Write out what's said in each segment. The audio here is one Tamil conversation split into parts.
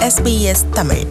SBS தமிழ்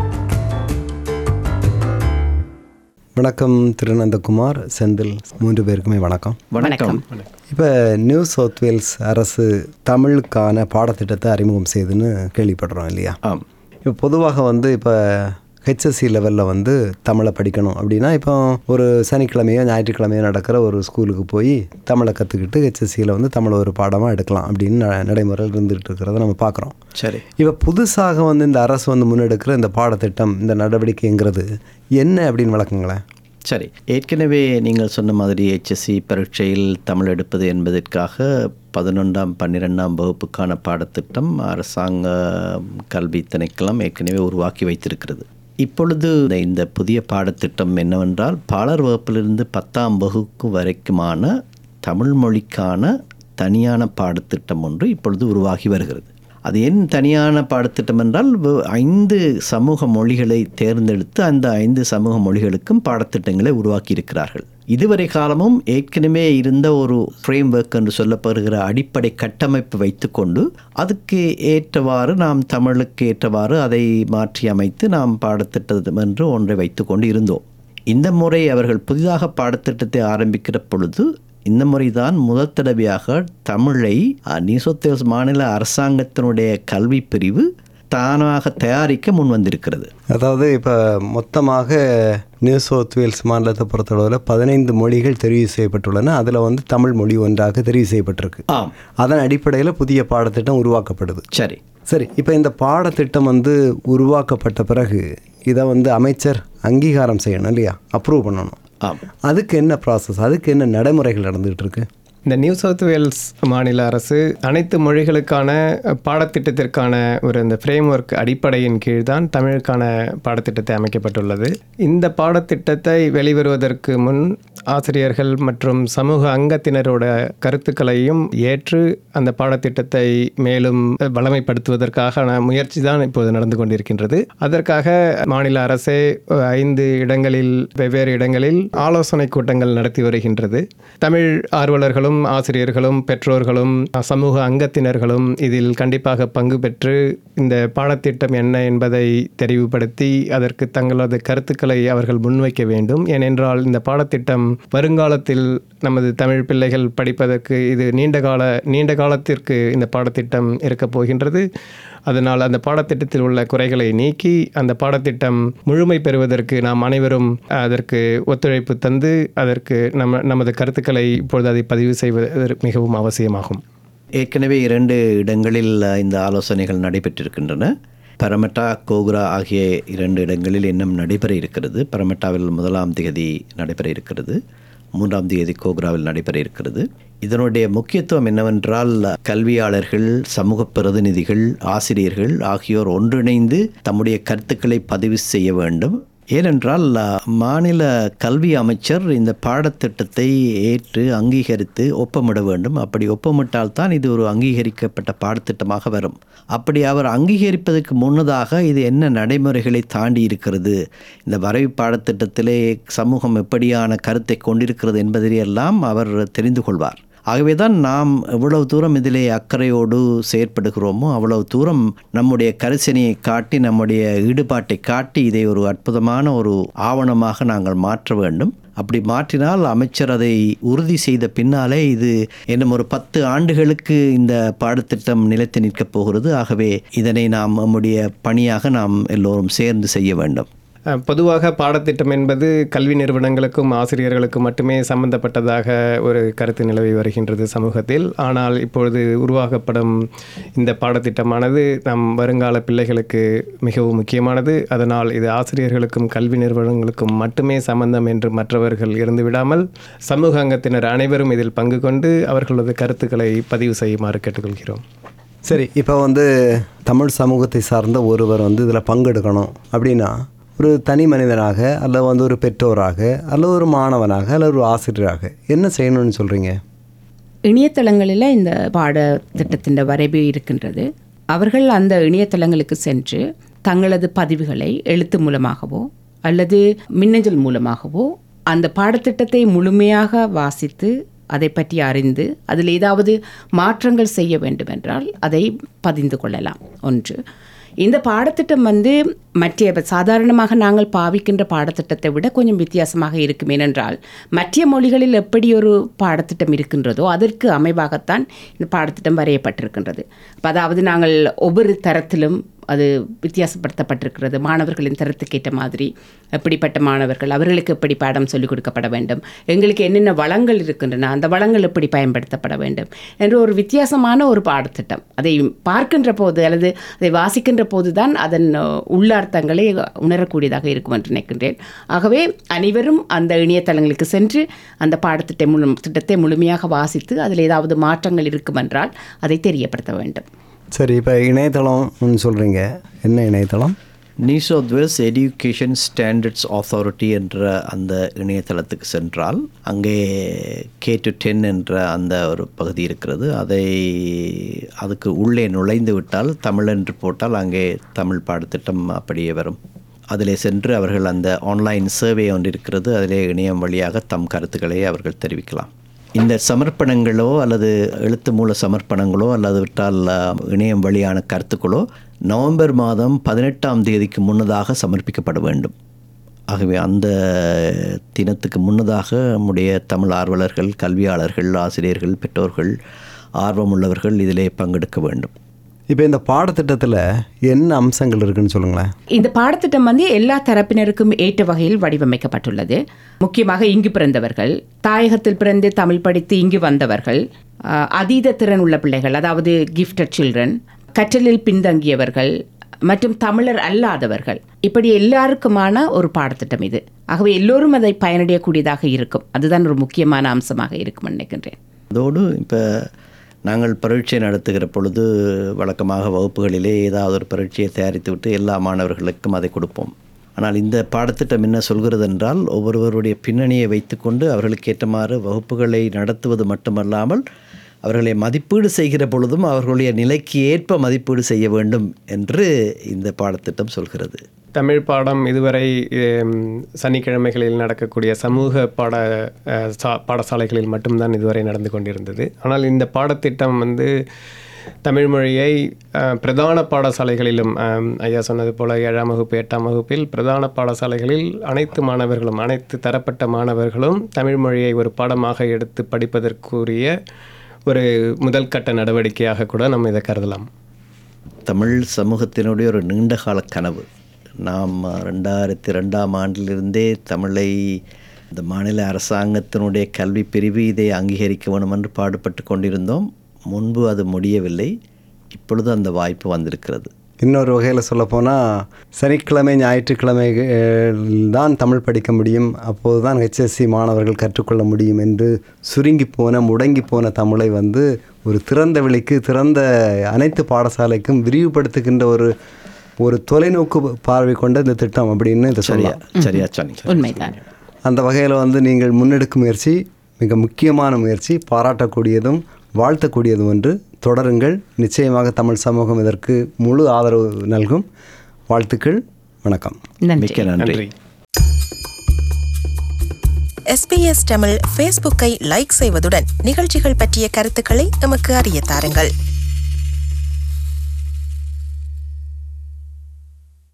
வணக்கம் திருநந்தகுமார் செந்தில் மூன்று பேருக்குமே வணக்கம் வணக்கம் இப்போ நியூ சவுத் வேல்ஸ் அரசு தமிழுக்கான பாடத்திட்டத்தை அறிமுகம் செய்துன்னு கேள்விப்படுறோம் இல்லையா ஆம் இப்போ பொதுவாக வந்து இப்போ ஹெச்எஸ்சி லெவலில் வந்து தமிழை படிக்கணும் அப்படின்னா இப்போ ஒரு சனிக்கிழமையோ ஞாயிற்றுக்கிழமையோ நடக்கிற ஒரு ஸ்கூலுக்கு போய் தமிழை கற்றுக்கிட்டு ஹெச்எஸ்சியில் வந்து தமிழை ஒரு பாடமாக எடுக்கலாம் அப்படின்னு ந- நடைமுறையில் இருந்துகிட்டு இருக்கிறத நம்ம பார்க்குறோம் சரி இப்போ புதுசாக வந்து இந்த அரசு வந்து முன்னெடுக்கிற இந்த பாடத்திட்டம் இந்த நடவடிக்கைங்கிறது என்ன அப்படின்னு விளக்குங்களேன் சரி ஏற்கனவே நீங்கள் சொன்ன மாதிரி HSC பரீட்சையில் தமிழ் எடுப்பது என்பதற்காக பதினொன்றாம் பன்னிரெண்டாம் வகுப்புக்கான பாடத்திட்டம் அரசாங்க கல்வி திணைக்களம் ஏற்கனவே உருவாக்கி வைத்திருக்கிறது இப்பொழுது இந்த- இந்த புதிய பாடத்திட்டம் என்னவென்றால் பாலர் வகுப்பிலிருந்து பத்தாம் வகுப்பு வரைக்குமான தமிழ் மொழிக்கான தனியான பாடத்திட்டம் ஒன்று இப்பொழுது உருவாகி வருகிறது அது ஏன் தனியான பாடத்திட்டம் என்றால் வ- ஐந்து சமூக மொழிகளை தேர்ந்தெடுத்து அந்த ஐந்து சமூக மொழிகளுக்கும் பாடத்திட்டங்களை உருவாக்கி இருக்கிறார்கள் இதுவரை காலமும் ஏற்கனவே இருந்த ஒரு ஃப்ரேம் ஒர்க் என்று சொல்லப்படுகிற அடிப்படை கட்டமைப்பு வைத்துக்கொண்டு அதுக்கு ஏற்றவாறு நாம் தமிழுக்கு ஏற்றவாறு அதை மாற்றி அமைத்து நாம் பாடத்திட்டம் என்று ஒன்றை வைத்துக்கொண்டு இருந்தோம் இந்த முறை அவர்கள் புதிதாக பாடத்திட்டத்தை ஆரம்பிக்கிற பொழுது இந்த முறைதான் முதல் தடவையாக தமிழை அஹ், நியூ சவுத் வேல்ஸ் மாநில அரசாங்கத்தினுடைய கல்வி பிரிவு தானாக தயாரிக்க முன் வந்திருக்கிறது அதாவது இப்போ மொத்தமாக நியூ சவுத் வேல்ஸ் மாநிலத்தை பொறுத்தளவில் பதினைந்து மொழிகள் தெரிவு செய்யப்பட்டுள்ளன அதில் வந்து தமிழ் மொழி ஒன்றாக தெரிவு செய்யப்பட்டிருக்கு ஆம் அதன் அடிப்படையில் புதிய பாடத்திட்டம் உருவாக்கப்படுது சரி சரி இப்போ இந்த பாடத்திட்டம் வந்து உருவாக்கப்பட்ட பிறகு இதை வந்து அமைச்சர் அங்கீகாரம் செய்யணும் இல்லையா அப்ரூவ் பண்ணணும் ஆம் அதுக்கு என்ன ப்ராசஸ் அதுக்கு என்ன நடைமுறைகள் நடந்துகிட்டு இருக்கு இந்த நியூ சவுத் வேல்ஸ் மாநில அரசு அனைத்து மொழிகளுக்கான பாடத்திட்டத்திற்கான ஒரு இந்த ஃப்ரேம் ஒர்க் அடிப்படையின் கீழ் தான் தமிழுக்கான பாடத்திட்டத்தை அமைக்கப்பட்டுள்ளது இந்த பாடத்திட்டத்தை வெளிவருவதற்கு முன் ஆசிரியர்கள் மற்றும் சமூக அங்கத்தினரோட கருத்துக்களையும் ஏற்று அந்த பாடத்திட்டத்தை மேலும் வளமைப்படுத்துவதற்கான முயற்சி தான் இப்போது நடந்து கொண்டிருக்கின்றது அதற்காக மாநில அரசே ஐந்து இடங்களில் வெவ்வேறு இடங்களில் ஆலோசனை கூட்டங்கள் நடத்தி வருகின்றது தமிழ் ஆர்வலர்களும் ஆசிரியர்களும் பெற்றோர்களும் சமூக அங்கத்தினர்களும் இதில் கண்டிப்பாக பங்கு பெற்று இந்த பாடத்திட்டம் என்ன என்பதை தெரிவுபடுத்தி அதற்கு தங்களது கருத்துக்களை அவர்கள் முன்வைக்க வேண்டும் ஏனென்றால் இந்த பாடத்திட்டம் வருங்காலத்தில் நமது தமிழ் பிள்ளைகள் படிப்பதற்கு இது நீண்ட கால நீண்ட காலத்திற்கு இந்த பாடத்திட்டம் இருக்கப் போகின்றது அதனால் அந்த பாடத்திட்டத்தில் உள்ள குறைகளை நீக்கி அந்த பாடத்திட்டம் முழுமை பெறுவதற்கு நாம் அனைவரும் அதற்கு ஒத்துழைப்பு தந்து அதற்கு நம்ம நமது கருத்துக்களை இப்பொழுது அதை பதிவு செய்வது மிகவும் அவசியமாகும் ஏற்கனவே இரண்டு இடங்களில் அஹ், இந்த ஆலோசனைகள் நடைபெற்றிருக்கின்றன பரமட்டா கோகுரா ஆகிய இரண்டு இடங்களில் இன்னும் நடைபெற இருக்கிறது பரமட்டாவில் முதலாம் தேதி நடைபெற இருக்கிறது மூன்றாம் தேதி கோகுராவில் நடைபெற இருக்கிறது இதனுடைய முக்கியத்துவம் என்னவென்றால் கல்வியாளர்கள் சமூக பிரதிநிதிகள் ஆசிரியர்கள் ஆகியோர் ஒன்றிணைந்து தம்முடைய கருத்துக்களை பதிவு செய்ய வேண்டும் ஏனென்றால் அஹ், மாநில கல்வி அமைச்சர் இந்த பாடத்திட்டத்தை ஏற்று அங்கீகரித்து ஒப்பமிட வேண்டும் அப்படி ஒப்பமிட்டால் தான் இது ஒரு அங்கீகரிக்கப்பட்ட பாடத்திட்டமாக வரும் அப்படி அவர் அங்கீகரிப்பதற்கு முன்னதாக இது என்ன நடைமுறைகளை தாண்டி இருக்கிறது இந்த வரைவு பாடத்திட்டத்திலே சமூகம் எப்படியான கருத்தை கொண்டிருக்கிறது என்பதையெல்லாம் அவர் தெரிந்து கொள்வார் ஆகவே தான் நாம் எவ்வளவு தூரம் இதிலே அக்கறையோடு செயற்படுகிறோமோ அவ்வளவு தூரம் நம்முடைய கரிசனையை காட்டி நம்முடைய ஈடுபாட்டை காட்டி இதை ஒரு அற்புதமான ஒரு ஆவணமாக நாங்கள் மாற்ற வேண்டும் அப்படி மாற்றினால் அமைச்சர் அதை உறுதி செய்த பின்னாலே இது இன்னும் ஒரு பத்து ஆண்டுகளுக்கு இந்த பாடத்திட்டம் நிலைத்து நிற்கப் போகிறது ஆகவே இதனை நாம் நம்முடைய பணியாக நாம் எல்லோரும் சேர்ந்து செய்ய வேண்டும் அஹ், பொதுவாக பாடத்திட்டம் என்பது கல்வி நிறுவனங்களுக்கும் ஆசிரியர்களுக்கும் மட்டுமே சம்பந்தப்பட்டதாக ஒரு கருத்து நிலவி வருகின்றது சமூகத்தில் ஆனால் இப்பொழுது உருவாக்கப்படும் இந்த பாடத்திட்டமானது நம் வருங்கால பிள்ளைகளுக்கு மிகவும் முக்கியமானது அதனால் இது ஆசிரியர்களுக்கும் கல்வி நிறுவனங்களுக்கும் மட்டுமே சம்பந்தம் என்று மற்றவர்கள் இருந்து விடாமல் சமூக அங்கத்தினர் அனைவரும் இதில் பங்கு கொண்டு அவர்களது கருத்துக்களை பதிவு செய்யுமாறு கேட்டுக்கொள்கிறோம் சரி இப்போ வந்து தமிழ் சமூகத்தை சார்ந்த ஒருவர் வந்து இதில் பங்கெடுக்கணும் அப்படின்னா ஒரு தனி மனிதனாக அல்லது வந்து ஒரு பெற்றோராக அல்லது ஒரு மாணவனாக அல்லது ஒரு ஆசிரியராக என்ன செய்யணும்னு சொல்கிறீங்க இணையதளங்களில் இந்த பாடத்திட்டத்தின் வரைவு இருக்கின்றது அவர்கள் அந்த இணையதளங்களுக்கு சென்று தங்களது பதிவுகளை எழுத்து மூலமாகவோ அல்லது மின்னஞ்சல் மூலமாகவோ அந்த பாடத்திட்டத்தை முழுமையாக வாசித்து அதை பற்றி அறிந்து அதில் ஏதாவது மாற்றங்கள் செய்ய வேண்டுமென்றால் அதை பதிந்து கொள்ளலாம் ஒன்று இந்த பாடத்திட்டம் வந்து மற்ற இப்ப சாதாரணமாக நாங்கள் பாவிக்கின்ற பாடத்திட்டத்தை விட கொஞ்சம் வித்தியாசமாக இருக்கும் ஏனென்றால் மற்ற மொழிகளில் எப்படி ஒரு பாடத்திட்டம் இருக்கின்றதோ அதற்கு அமைவாகத்தான் இந்த பாடத்திட்டம் வரையப்பட்டிருக்கின்றது அப்ப அதாவது நாங்கள் ஒவ்வொரு தரத்திலும் அது வித்தியாசப்படுத்தப்பட்டிருக்கிறது மாணவர்களின் தரத்துக்கேற்ற மாதிரி எப்படிப்பட்ட மாணவர்கள் அவர்களுக்கு எப்படி பாடம் சொல்லிக் கொடுக்கப்பட வேண்டும் எங்களுக்கு என்னென்ன வளங்கள் இருக்கின்றன அந்த வளங்கள் எப்படி பயன்படுத்தப்பட வேண்டும் என்ற ஒரு வித்தியாசமான ஒரு பாடத்திட்டம் அதை பார்க்கின்ற போது அல்லது அதை வாசிக்கின்ற போது தான் அதன் அஹ், உள்ளார்த்தங்களை உணரக்கூடியதாக இருக்கும் என்று நினைக்கின்றேன் ஆகவே அனைவரும் அந்த இணையதளங்களுக்கு சென்று அந்த பாடத்திட்டத்தை முழு திட்டத்தை முழுமையாக வாசித்து அதில் ஏதாவது மாற்றங்கள் இருக்கும் என்றால் அதை தெரியப்படுத்த வேண்டும் சரி இப்போ இணையதளம்னு சொல்கிறீங்க என்ன இணையதளம் நியூசவுத்வேல்ஸ் எடியூகேஷன் ஸ்டாண்டர்ட்ஸ் அத்தாரிட்டி என்ற அந்த இணையதளத்துக்கு சென்றால் அங்கே கே டு டென் என்ற அந்த ஒரு பகுதி இருக்கிறது அதை அதுக்கு உள்ளே நுழைந்து விட்டால் தமிழ் என்று போட்டால் அங்கே தமிழ் பாடத்திட்டம் அப்படியே வரும் அதிலே சென்று அவர்கள் அந்த ஆன்லைன் சர்வே ஒன்று இருக்கிறது அதிலே இணையம் வழியாக தம் கருத்துக்களை அவர்கள் தெரிவிக்கலாம் இந்த சமர்ப்பணங்களோ அல்லது எழுத்து மூல சமர்ப்பணங்களோ அல்லது விட்டால் அஹ், இணையம் வழியான கருத்துக்களோ நவம்பர் மாதம் பதினெட்டாம் தேதிக்கு முன்னதாக சமர்ப்பிக்கப்பட வேண்டும் ஆகவே அந்த தினத்துக்கு முன்னதாக நம்முடைய தமிழ் ஆர்வலர்கள் கல்வியாளர்கள் ஆசிரியர்கள் பெற்றோர்கள் ஆர்வமுள்ளவர்கள் இதிலே பங்கெடுக்க வேண்டும் இப்போ இந்த பாடத்திட்டத்தில் என்ன அம்சங்கள் இருக்குன்னு சொல்லுங்களேன் இந்த பாடத்திட்டம் வந்து எல்லா தரப்பினருக்கும் ஏற்ற வகையில் வடிவமைக்கப்பட்டுள்ளது முக்கியமாக இங்கு பிறந்தவர்கள் தாயகத்தில் பிறந்து தமிழ் படித்து இங்கு வந்தவர்கள் ஆஹ், அதீத திறன் உள்ள பிள்ளைகள் அதாவது கிஃப்டட் சில்ட்ரன் கற்றலில் பின்தங்கியவர்கள் மற்றும் தமிழர் அல்லாதவர்கள் இப்படி எல்லாருக்குமான ஒரு பாடத்திட்டம் இது ஆகவே எல்லோரும் அதை பயனடையக்கூடியதாக இருக்கும் அதுதான் ஒரு முக்கியமான அம்சமாக இருக்கும் நினைக்கின்றேன் அதோடு இப்போ நாங்கள் பரீட்சை நடத்துகிற பொழுது வழக்கமாக வகுப்புகளிலே ஏதாவது ஒரு பரீட்சையை தயாரித்து விட்டு எல்லா மாணவர்களுக்கும் அதை கொடுப்போம் ஆனால் இந்த பாடத்திட்டம் என்ன சொல்கிறது என்றால் ஒவ்வொருவருடைய பின்னணியை வைத்துக்கொண்டு அவர்களுக்கு ஏற்றமாறு வகுப்புகளை நடத்துவது மட்டுமல்லாமல் அவர்களை மதிப்பீடு செய்கிற பொழுதும் அவர்களுடைய நிலைக்கு ஏற்ப மதிப்பீடு செய்ய வேண்டும் என்று இந்த பாடத்திட்டம் சொல்கிறது தமிழ் பாடம் இதுவரை ஹம், சனிக்கிழமைகளில் நடக்கக்கூடிய சமூக பாட அஹ், சா- பாடசாலைகளில் மட்டும்தான் இதுவரை நடந்து கொண்டிருந்தது ஆனால் இந்த பாடத்திட்டம் வந்து தமிழ் மொழியை அஹ், பிரதான பாடசாலைகளிலும் அஹ், ஐயா சொன்னது போல ஏழாம் வகுப்பு எட்டாம் வகுப்பில் பிரதான பாடசாலைகளில் அனைத்து மாணவர்களும் அனைத்து தரப்பட்ட மாணவர்களும் தமிழ் மொழியை ஒரு பாடமாக எடுத்து படிப்பதற்குரிய ஒரு முதல் கட்ட நடவடிக்கையாக கூட நம்ம இதை கருதலாம் தமிழ் சமூகத்தினுடைய ஒரு நீண்டகால கனவு நாம் ரெண்டாயிரத்தி ரெண்டாம் ஆண்டிலிருந்தே தமிழை இந்த மாநில அரசாங்கத்தினுடைய கல்வி பிரிவு இதை அங்கீகரிக்க வேண்டும் என்று பாடுபட்டு கொண்டிருந்தோம் முன்பு அது முடியவில்லை இப்பொழுது அந்த வாய்ப்பு வந்திருக்கிறது இன்னொரு வகையில் சொல்லப்போனால் சனிக்கிழமை ஞாயிற்றுக்கிழமைகள் தான் தமிழ் படிக்க முடியும் அப்போது தான் ஹெச்எஸ்சி மாணவர்கள் கற்றுக்கொள்ள முடியும் என்று சுருங்கி போன முடங்கி போன தமிழை வந்து ஒரு திறந்த வெளிக்கு திறந்த அனைத்து பாடசாலைக்கும் விரிவுபடுத்துகின்ற ஒரு ஒரு தொலைநோக்கு பார்வை கொண்ட இந்த திட்டம் அப்படின்னு இதை சரியா சொல்லலாம் சரியா சொன்னீங்க உண்மைதான் அந்த வகையில் வந்து நீங்கள் முன்னெடுக்கும் முயற்சி மிக முக்கியமான முயற்சி பாராட்டக்கூடியதும் வாழ்த்தக்கூடியதும் ஒன்று தொடருங்கள் நிச்சயமாக தமிழ் சமூகம் இதற்கு முழு ஆதரவு நல்கும் வாழ்த்துக்கள் வணக்கம் நன்றி மிக்க நன்றி நன்றி எஸ்பிஎஸ் தமிழ் ஃபேஸ்புக்கை லைக் செய்வதுடன் நிகழ்ச்சிகள் பற்றிய கருத்துக்களை எமக்கு அறிய தாருங்கள்